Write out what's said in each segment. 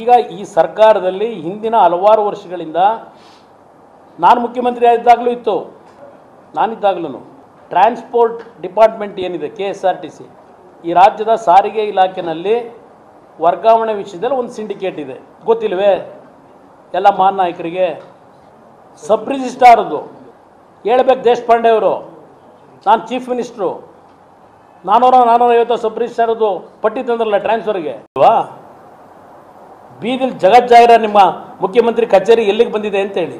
ಈಗ ಈ ಸರ್ಕಾರದಲ್ಲಿ ಹಿಂದಿನ ಹಲವಾರು ವರ್ಷಗಳಿಂದ ನಾನು ಮುಖ್ಯಮಂತ್ರಿ ಆಗಿದ್ದಾಗಲೂ ಇತ್ತು ನಾನಿದ್ದಾಗಲೂ ಟ್ರಾನ್ಸ್ಪೋರ್ಟ್ ಡಿಪಾರ್ಟ್ಮೆಂಟ್ ಏನಿದೆ K S R T C ಈ ರಾಜ್ಯದ ಸಾರಿಗೆ ಇಲಾಖೆನಲ್ಲಿ ವರ್ಗಾವಣೆ ವಿಷಯದಲ್ಲಿ ಒಂದು ಸಿಂಡಿಕೇಟ್ ಇದೆ ಗೊತ್ತಿಲ್ವೇ ಎಲ್ಲ ಮಾನ್ ನಾಯಕರಿಗೆ ಸಬ್ ರಿಜಿಸ್ಟ್ರಾರದು ಹೇಳ್ಬೇಕು ದೇಶಪಾಂಡೆ ಅವರು ನಾನು ಚೀಫ್ ಮಿನಿಸ್ಟ್ರು ನಾನ್ನೂರ ನಾನ್ನೂರ ಐವತ್ತು ಸಬ್ ರಿಜಿಸ್ಟ್ರಾರದು ಪಟ್ಟಿ ತಂದ್ರಲ್ಲ ಟ್ರಾನ್ಸ್ಫರ್ಗೆ ಅಲ್ವಾ ಬೀದಿಲ್ ಜಗಜ್ಜಾಹಿರ ನಿಮ್ಮ ಮುಖ್ಯಮಂತ್ರಿ ಕಚೇರಿ ಎಲ್ಲಿಗೆ ಬಂದಿದೆ ಅಂತೇಳಿ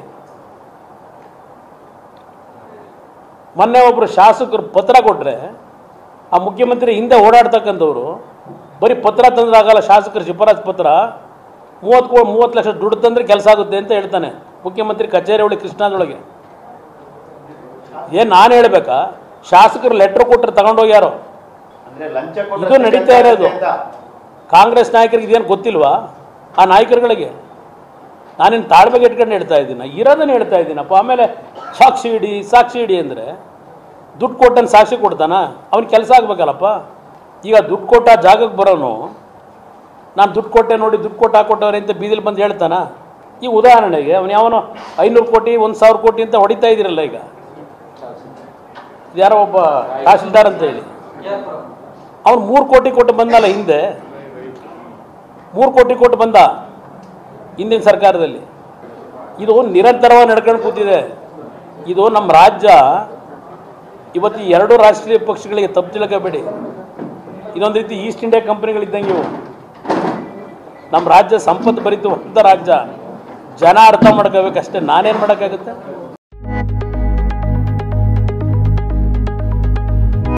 ಮೊನ್ನೆ ಒಬ್ಬರು ಶಾಸಕರು ಪತ್ರ ಕೊಟ್ಟರೆ ಆ ಮುಖ್ಯಮಂತ್ರಿ ಹಿಂದೆ ಓಡಾಡ್ತಕ್ಕಂಥವ್ರು ಬರೀ ಪತ್ರ ತಂದ್ರಾಗಲ್ಲ ಶಾಸಕರ ಶಿಫಾರಸ್ ಪತ್ರ ಮೂವತ್ತು ಕೋ ಮೂವತ್ತು ಲಕ್ಷ ದುಡ್ಡು ತಂದ್ರೆ ಕೆಲಸ ಆಗುತ್ತೆ ಅಂತ ಹೇಳ್ತಾನೆ ಮುಖ್ಯಮಂತ್ರಿ ಕಚೇರಿ ಒಳಗೆ ಕೃಷ್ಣಾದೊಳಗೆ ಏನು ನಾನು ಹೇಳ್ಬೇಕಾ ಶಾಸಕರು ಲೆಟ್ರ್ ಕೊಟ್ಟರೆ ತಗೊಂಡೋಗ್ಯಾರೋ ಅಂದ್ರೆ ಲಂಚ ಇದು ನಡೀತಾ ಇರೋದು. ಕಾಂಗ್ರೆಸ್ ನಾಯಕರಿಗೆ ಇದೇನು ಗೊತ್ತಿಲ್ವಾ ಆ ನಾಯಕರುಗಳಿಗೆ ನಾನೇನು ತಾಳ್ಮೆಗೆ ಇಟ್ಕೊಂಡು ಹೇಳ್ತಾ ಇದ್ದೀನಿ ಇರೋದನ್ನ ಹೇಳ್ತಾ ಇದ್ದೀನಪ್ಪ ಆಮೇಲೆ ಸಾಕ್ಷಿ ಇಡಿ ಸಾಕ್ಷಿ ಇಡಿ ಅಂದರೆ ದುಡ್ಡು ಕೊಟ್ಟನ್ನು ಸಾಕ್ಷಿ ಕೊಡ್ತಾನ ಅವ್ನ ಕೆಲಸ ಆಗ್ಬೇಕಲ್ಲಪ್ಪ ಈಗ ದುಡ್ಡು ಕೊಟ್ಟ ಜಾಗಕ್ಕೆ ಬರೋನು ನಾನು ದುಡ್ಡು ಕೊಟ್ಟೆ ನೋಡಿ ದುಡ್ಡು ಕೊಟ್ಟು ಹಾಕೊಟ್ಟವ್ರೆ ಅಂತ ಬೀದಿಲಿ ಬಂದು ಹೇಳ್ತಾನ ಈ ಉದಾಹರಣೆಗೆ ಅವನು ಯಾವನೋ ಐನೂರು ಕೋಟಿ ಒಂದು ಸಾವಿರ ಕೋಟಿ ಅಂತ ಹೊಡಿತಾ ಇದ್ದೀರಲ್ಲ ಈಗ ಇದು ಯಾರೋ ಒಬ್ಬ ತಹಸೀಲ್ದಾರ್ ಅಂತ ಹೇಳಿ ಅವ್ನು ಮೂರು ಕೋಟಿ ಕೊಟ್ಟು ಬಂದಲ್ಲ ಹಿಂದೆ ಮೂರು ಕೋಟಿ ಕೊಟ್ಟು ಬಂದ ಹಿಂದಿನ ಸರ್ಕಾರದಲ್ಲಿ ಇದು ನಿರಂತರವಾಗಿ ನಡ್ಕೊಂಡು ಕೂತಿದೆ ಇದು ನಮ್ಮ ರಾಜ್ಯ ಇವತ್ತು ಈ ಎರಡು ರಾಷ್ಟ್ರೀಯ ಪಕ್ಷಗಳಿಗೆ ತಪ್ಪು ತಿಳ್ಕೋಬೇಡಿ ಇದೊಂದು ರೀತಿ ಈಸ್ಟ್ ಇಂಡಿಯಾ ಕಂಪ್ನಿಗಳಿದ್ದಂಗೆ ಇವು ನಮ್ಮ ರಾಜ್ಯ ಸಂಪತ್ತು ಭರಿತ ರಾಜ್ಯ ಜನ ಅರ್ಥ ಮಾಡ್ಕೋಬೇಕಷ್ಟೇ ನಾನೇನು ಮಾಡೋಕ್ಕಾಗುತ್ತೆ